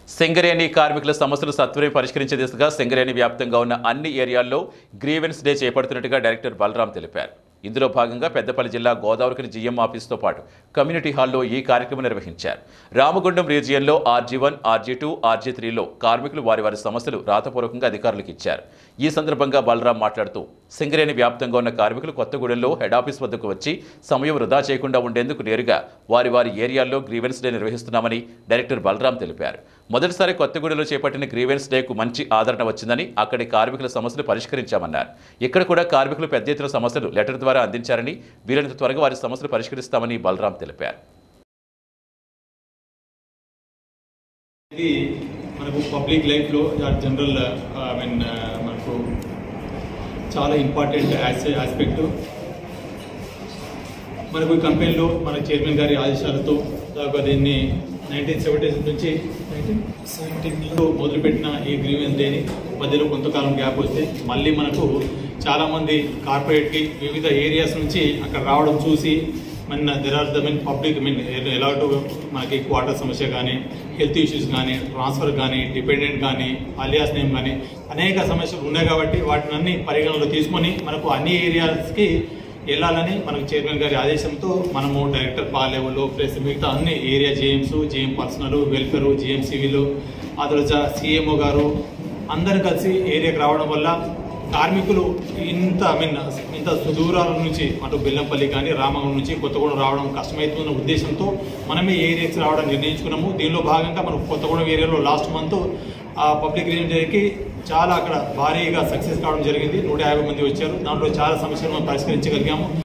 సింగరేణి కార్మికుల సమస్యలు సత్వరం పరిష్కరించే దిశగా సింగరేణి వ్యాప్తంగా ఉన్న అన్ని ఏరియాల్లో గ్రీవెన్స్ డే చేపడుతున్నట్టుగా డైరెక్టర్ బలరాం తెలిపారు ఇందులో భాగంగా పెద్దపల్లి జిల్లా గోదావరికి జిఎం ఆఫీస్తో పాటు కమ్యూనిటీ హాల్లో ఈ కార్యక్రమం నిర్వహించారు రామగుండం రీజియన్లో RG one RG two RG త్రీలో కార్మికులు వారి వారి సమస్యలు రాతపూర్వకంగా అధికారులకు ఇచ్చారు ఈ సందర్భంగా బలరాం మాట్లాడుతూ సింగరేణి వ్యాప్తంగా ఉన్న కార్మికులు కొత్తగూడెంలో హెడ్ ఆఫీస్ వద్దకు వచ్చి సమయం వృధా చేయకుండా ఉండేందుకు నేరుగా వారి వారి ఏరియాల్లో గ్రీవెన్స్ డే నిర్వహిస్తున్నామని డైరెక్టర్ బలరాం తెలిపారు మొదటిసారి కొత్తగూడెంలో చేపట్టిన గ్రీవెన్స్ డేకు మంచి ఆదరణ వచ్చిందని అక్కడి కార్మికుల సమస్యలు పరిష్కరించామన్నారు ఇక్కడ కూడా కార్మికులు పెద్ద ఎత్తున సమస్యలు లెటర్ ద్వారా అందించారని వీలైనంత త్వరగా వారి సమస్యలు పరిష్కరిస్తామని బలరాం తెలిపారు ఇది మనకు పబ్లిక్ లైఫ్లో జనరల్ ఐ మీన్ మనకు చాలా ఇంపార్టెంట్ ఆస్పెక్ట్ మనకు ఈ కంపెనీలో మన చైర్మన్ గారి ఆదేశాలతో దాకా దీన్ని నైన్టీన్ సెవెంటీ నుంచి నైన్టీన్ సెవెంటీన్లో మొదలుపెట్టిన ఈ గ్రీవెన్స్ డేని మధ్యలో కొంతకాలం గ్యాప్ వస్తే మళ్ళీ మనకు చాలామంది కార్పొరేట్కి వివిధ ఏరియాస్ నుంచి అక్కడ రావడం చూసి మన there are the main public mean ఎలా మనకి క్వార్టర్ సమస్య కానీ హెల్త్ ఇష్యూస్ కానీ ట్రాన్స్ఫర్ కానీ డిపెండెంట్ కానీ అలియాస్ నేమ్ కానీ అనేక సమస్యలు ఉన్నాయి కాబట్టి వాటిని అన్ని పరిగణలో తీసుకొని మనకు అన్ని ఏరియాస్కి వెళ్ళాలని మనకు చైర్మన్ గారి ఆదేశంతో మనము డైరెక్టర్ పా లెవెల్లో ప్లస్ మిగతా అన్ని area JMs JM personnel welfare JM civil ఆ తర్వాత సిఎంఓ గారు అందరు కలిసి ఏరియాకి రావడం వల్ల కార్మికులు ఇంత ఐ మీన్ ఇంత సుదూరాల నుంచి అటు బెల్లంపల్లి కానీ రామగుండం నుంచి కొత్తగూడెం రావడం కష్టమవుతున్న ఉద్దేశంతో మనమే ఏరియాకి రావడం నిర్ణయించుకున్నాము దీనిలో భాగంగా మనం కొత్తగూడెం ఏరియాలో లాస్ట్ మంత్ ఆ పబ్లిక్ డేకి చాలా అక్కడ భారీగా సక్సెస్ కావడం జరిగింది నూట యాభై మంది వచ్చారు దాంట్లో చాలా సమస్యలు మనం పరిష్కరించగలిగాము